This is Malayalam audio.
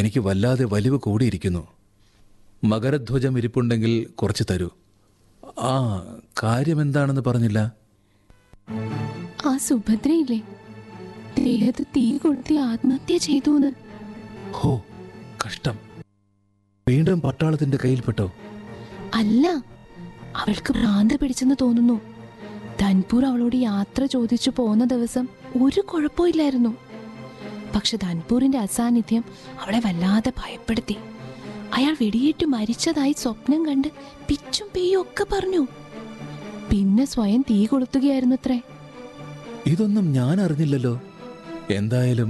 എനിക്ക് വല്ലാതെ വലിവ് കൂടിയിരിക്കുന്നു മകരധ്വജം ഇരിപ്പുണ്ടെങ്കിൽ കുറച്ച് തരൂ ആ കാര്യമെന്താണെന്ന് പറഞ്ഞില്ല ആ സുഭദ്രയില്ലേ ദേഹത്ത് തീ കൊളുത്തി ആത്മഹത്യ ചെയ്തു ഹോ കഷ്ടം വീണ്ടും പട്ടാളത്തിന്റെ കയ്യിൽപ്പെട്ടോ അല്ല അവൾക്ക് ഭ്രാന്ത് പിടിച്ചെന്ന് തോന്നുന്നു ധൻപൂർ അവളോട് യാത്ര ചോദിച്ചു പോന്ന ദിവസം ഒരു കുഴപ്പമില്ലായിരുന്നു പക്ഷെ ധൻപൂരിന്റെ അസാന്നിധ്യം അവളെ വല്ലാതെ ഭയപ്പെടുത്തി അയാൾ വെടിയേറ്റ് മരിച്ചതായി സ്വപ്നം കണ്ട് പിച്ചും പെയ്യും ഒക്കെ പറഞ്ഞു പിന്നെ സ്വയം തീ കൊളുത്തുകയായിരുന്നു അത്രേ ഇതൊന്നും ഞാൻ അറിഞ്ഞില്ലല്ലോ എന്തായാലും